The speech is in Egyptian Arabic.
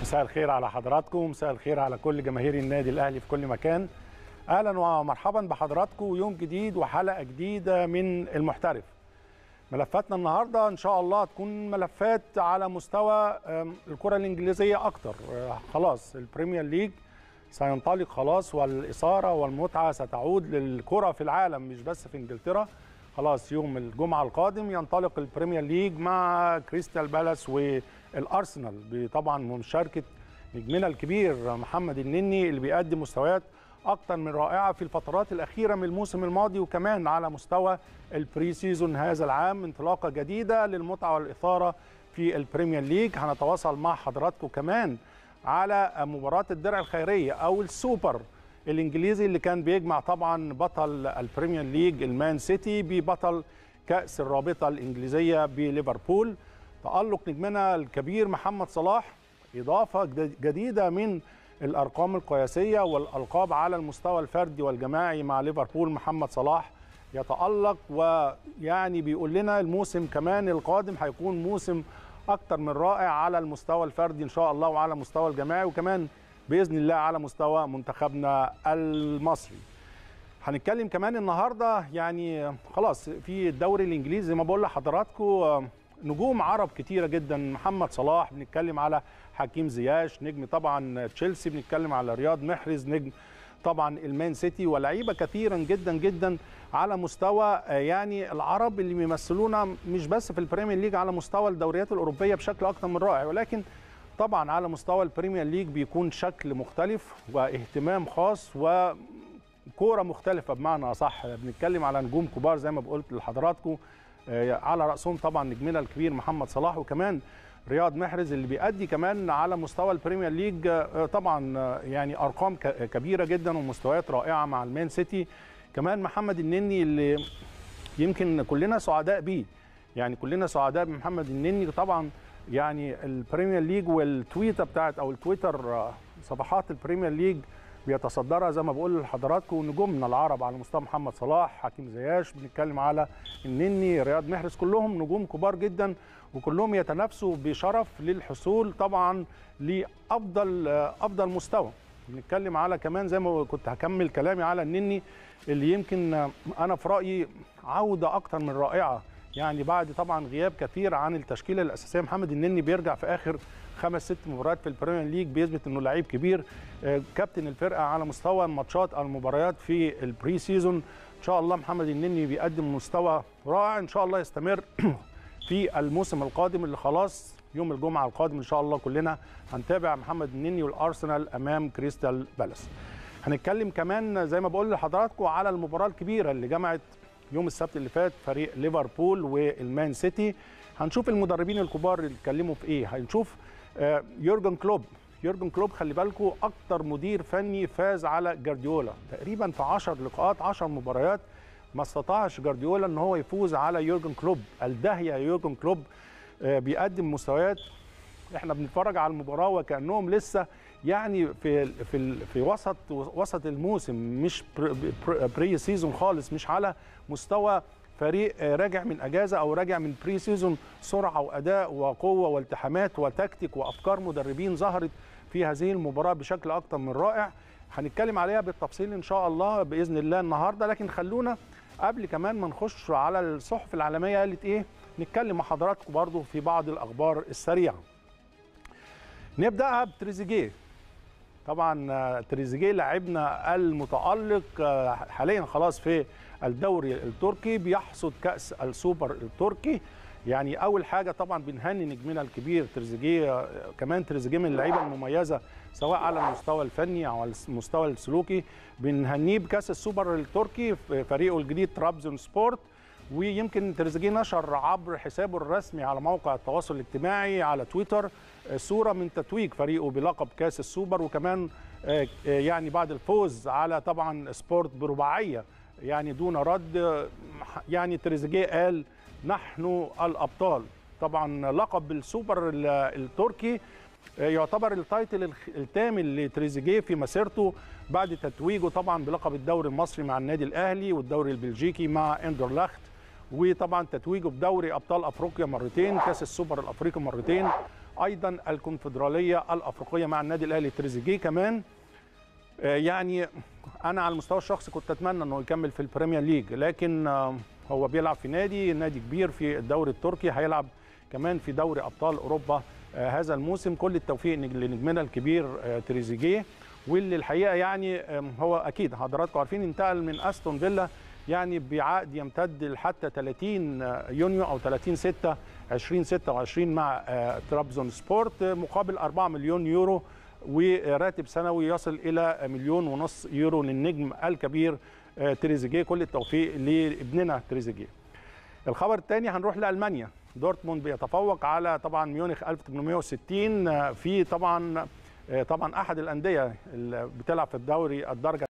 مساء الخير على حضراتكم مساء الخير على كل جماهير النادي الاهلي في كل مكان اهلا ومرحبا بحضراتكم يوم جديد وحلقه جديده من المحترف ملفاتنا النهارده ان شاء الله تكون ملفات على مستوى الكره الانجليزيه اكتر خلاص البريمير ليج سينطلق خلاص والاثاره والمتعه ستعود للكره في العالم مش بس في انجلترا خلاص يوم الجمعه القادم ينطلق البريمير ليج مع كريستال بالاس والارسنال طبعا بمشاركه نجمنا الكبير محمد النني اللي بيقدم مستويات اكتر من رائعه في الفترات الاخيره من الموسم الماضي وكمان على مستوى البري سيزون هذا العام انطلاقه جديده للمتعه والاثاره في البريمير ليج هنتواصل مع حضراتكم كمان على مباراه الدرع الخيريه او السوبر الانجليزي اللي كان بيجمع طبعا بطل البريمير ليج المان سيتي ببطل كاس الرابطه الانجليزيه بليفربول تالق نجمنا الكبير محمد صلاح اضافه جديده من الارقام القياسيه والالقاب على المستوى الفردي والجماعي مع ليفربول محمد صلاح يتالق ويعني بيقول لنا الموسم كمان القادم هيكون موسم اكتر من رائع على المستوى الفردي ان شاء الله وعلى المستوى الجماعي وكمان باذن الله على مستوى منتخبنا المصري هنتكلم كمان النهارده يعني خلاص في الدوري الانجليزي زي ما بقول لحضراتكم نجوم عرب كتيره جدا محمد صلاح بنتكلم على حكيم زياش نجم طبعا تشيلسي بنتكلم على رياض محرز نجم طبعا المان سيتي ولاعيبه كثيرا جدا جدا على مستوى يعني العرب اللي بيمثلونا مش بس في البريمير ليج على مستوى الدوريات الاوروبيه بشكل اكثر من رائع ولكن طبعا على مستوى البريمير ليج بيكون شكل مختلف واهتمام خاص وكوره مختلفه بمعنى اصح بنتكلم على نجوم كبار زي ما قلت لحضراتكم على راسهم طبعا نجمنا الكبير محمد صلاح وكمان رياض محرز اللي بيأدي كمان على مستوى البريمير ليج طبعا يعني ارقام كبيره جدا ومستويات رائعه مع المان سيتي كمان محمد النني اللي يمكن كلنا سعداء بيه يعني كلنا سعداء بمحمد النني طبعا يعني البريمير ليج والتويتر بتاعت او التويتر صفحات البريمير ليج بيتصدرها زي ما بقول لحضراتكم نجومنا العرب على مستوى محمد صلاح حكيم زياش بنتكلم على النني رياض محرز كلهم نجوم كبار جدا وكلهم يتنافسوا بشرف للحصول طبعا لافضل افضل مستوى بنتكلم على كمان زي ما كنت هكمل كلامي على النني اللي يمكن انا في رايي عوده اكتر من رائعه يعني بعد طبعا غياب كثير عن التشكيله الاساسيه محمد النني بيرجع في اخر خمس ست مباريات في البريمير ليج بيثبت انه لعيب كبير كابتن الفرقه على مستوى ماتشات المباريات في البري سيزون ان شاء الله محمد النني بيقدم مستوى رائع ان شاء الله يستمر في الموسم القادم اللي خلاص يوم الجمعه القادم ان شاء الله كلنا هنتابع محمد النني والارسنال امام كريستال بالاس هنتكلم كمان زي ما بقول لحضراتكم على المباراه الكبيره اللي جمعت يوم السبت اللي فات فريق ليفربول والمان سيتي هنشوف المدربين الكبار اللي اتكلموا في ايه هنشوف يورجن كلوب يورجن كلوب خلي بالكم اكتر مدير فني فاز على جارديولا تقريبا في 10 لقاءات 10 مباريات ما استطاعش جارديولا ان هو يفوز على يورجن كلوب الداهيه يورجن كلوب بيقدم مستويات احنا بنتفرج على المباراه وكانهم لسه يعني في في في وسط وسط الموسم مش بري سيزون خالص مش على مستوى فريق راجع من اجازه او راجع من بري سيزون سرعه واداء وقوه والتحامات وتكتيك وافكار مدربين ظهرت في هذه المباراه بشكل اكتر من رائع هنتكلم عليها بالتفصيل ان شاء الله باذن الله النهارده لكن خلونا قبل كمان ما نخش على الصحف العالميه قالت ايه نتكلم مع حضراتكم برضو في بعض الاخبار السريعه نبداها بتريزيجيه طبعا تريزيجيه لاعبنا المتالق حاليا خلاص في الدوري التركي بيحصد كاس السوبر التركي يعني اول حاجه طبعا بنهني نجمنا الكبير تريزيجيه كمان تريزيجيه من اللعيبه المميزه سواء على المستوى الفني او على المستوى السلوكي بنهنيه بكاس السوبر التركي في فريقه الجديد ترابزون سبورت ويمكن تريزيجيه نشر عبر حسابه الرسمي على موقع التواصل الاجتماعي على تويتر صوره من تتويج فريقه بلقب كاس السوبر وكمان يعني بعد الفوز على طبعا سبورت برباعيه يعني دون رد يعني تريزيجيه قال نحن الابطال طبعا لقب السوبر التركي يعتبر التايتل الثامن لتريزيجيه في مسيرته بعد تتويجه طبعا بلقب الدوري المصري مع النادي الاهلي والدوري البلجيكي مع اندرلخت وطبعا تتويجه بدوري ابطال افريقيا مرتين كاس السوبر الافريقي مرتين ايضا الكونفدراليه الافريقيه مع النادي الاهلي تريزيجيه كمان يعني انا على المستوى الشخصي كنت اتمنى انه يكمل في البريمير ليج لكن هو بيلعب في نادي نادي كبير في الدوري التركي هيلعب كمان في دوري ابطال اوروبا هذا الموسم كل التوفيق لنجمنا الكبير تريزيجيه واللي الحقيقه يعني هو اكيد حضراتكم عارفين انتقل من استون فيلا يعني بعقد يمتد لحتى 30 يونيو او 30 6 2026 مع ترابزون سبورت مقابل 4 مليون يورو وراتب سنوي يصل الى مليون ونص يورو للنجم الكبير تريزيجيه كل التوفيق لابننا تريزيجيه الخبر الثاني هنروح لالمانيا دورتموند بيتفوق على طبعا ميونخ 1860 في طبعا طبعا احد الانديه اللي بتلعب في الدوري الدرجه